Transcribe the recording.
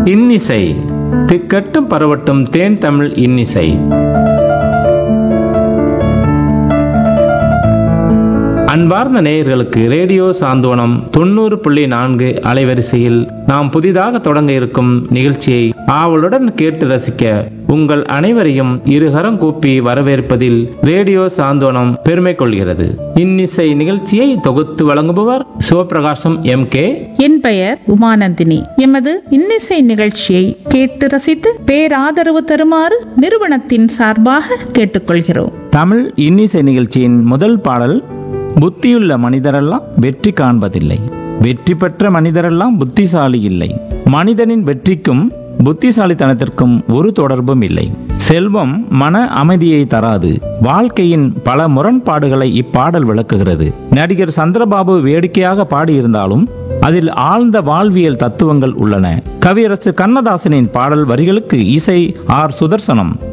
இன்னிசை திக்கட்டும் பரவட்டும் தேன் தமிழ் இன்னிசை அன்பார்ந்த நேயர்களுக்கு ரேடியோ சாந்தோனம் தொண்ணூறு புள்ளி நான்கு அலைவரிசையில் நாம் புதிதாக தொடங்க இருக்கும் நிகழ்ச்சியை ஆவலுடன் கேட்டு ரசிக்க உங்கள் அனைவரையும் இருகரம் கூப்பி வரவேற்பதில் ரேடியோ சாந்தோனம் பெருமை கொள்கிறது இன்னிசை நிகழ்ச்சியை தொகுத்து வழங்குபவர் சிவபிரகாசம் எம் கே என் பெயர் உமானந்தினி எமது இன்னிசை நிகழ்ச்சியை கேட்டு ரசித்து பேராதரவு தருமாறு நிறுவனத்தின் சார்பாக கேட்டுக்கொள்கிறோம் தமிழ் இன்னிசை நிகழ்ச்சியின் முதல் பாடல் புத்தியுள்ள மனிதரெல்லாம் வெற்றி காண்பதில்லை வெற்றி பெற்ற மனிதரெல்லாம் புத்திசாலி இல்லை மனிதனின் வெற்றிக்கும் புத்திசாலித்தனத்திற்கும் ஒரு தொடர்பும் இல்லை செல்வம் மன அமைதியை தராது வாழ்க்கையின் பல முரண்பாடுகளை இப்பாடல் விளக்குகிறது நடிகர் சந்திரபாபு வேடிக்கையாக பாடியிருந்தாலும் அதில் ஆழ்ந்த வாழ்வியல் தத்துவங்கள் உள்ளன கவியரசு கண்ணதாசனின் பாடல் வரிகளுக்கு இசை ஆர் சுதர்சனம்